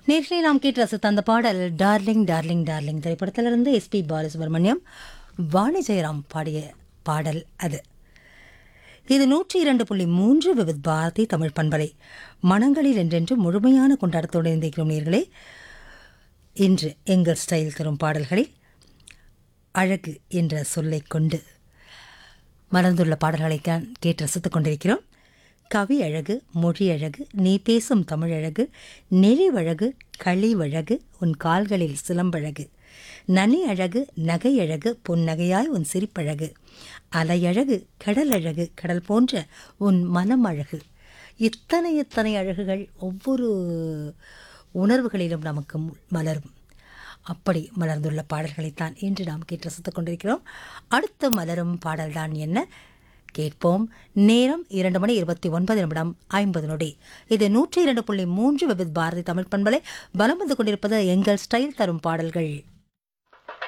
நேர்களை நாம் கேட்டு ரசித்த அந்த பாடல் டார்லிங் டார்லிங் டார்லிங் திரைப்படத்திலிருந்து எஸ்பி பாலசுப்ரமணியம் வாணி ஜெயராம் பாடிய பாடல் அது இது நூற்றி இரண்டு புள்ளி மூன்று விவித் பாரதி தமிழ் பண்பலை மனங்களில் என்றென்று முழுமையான கொண்டாட்டத்தோடு இருந்திருக்கிறோம் நேர்களே இன்று எங்கள் ஸ்டைல் தரும் பாடல்களில் அழகு என்ற சொல்லைக் கொண்டு மலர்ந்துள்ள பாடல்களை தான் கேட்டு ரசித்துக் கொண்டிருக்கிறோம் கவி அழகு மொழி அழகு நீ பேசும் தமிழழகு நெழிவழகு களிவழகு உன் கால்களில் சிலம்பழகு நனி அழகு நகை அழகு பொன்னகையாய் உன் சிரிப்பழகு அலையழகு கடல் அழகு கடல் போன்ற உன் மனம் அழகு இத்தனை இத்தனை அழகுகள் ஒவ்வொரு உணர்வுகளிலும் நமக்கு மலரும் அப்படி மலர்ந்துள்ள பாடல்களைத்தான் இன்று நாம் கேட்டு ரசித்துக் கொண்டிருக்கிறோம் அடுத்த மலரும் பாடல்தான் என்ன கேட்போம் நேரம் இரண்டு மணி இருபத்தி ஒன்பது நிமிடம் ஐம்பது நொடி இது நூற்றி இரண்டு புள்ளி மூன்று விபித் பாரதி தமிழ் பண்பலை பலம் வந்து கொண்டிருப்பது எங்கள் ஸ்டைல் தரும் பாடல்கள்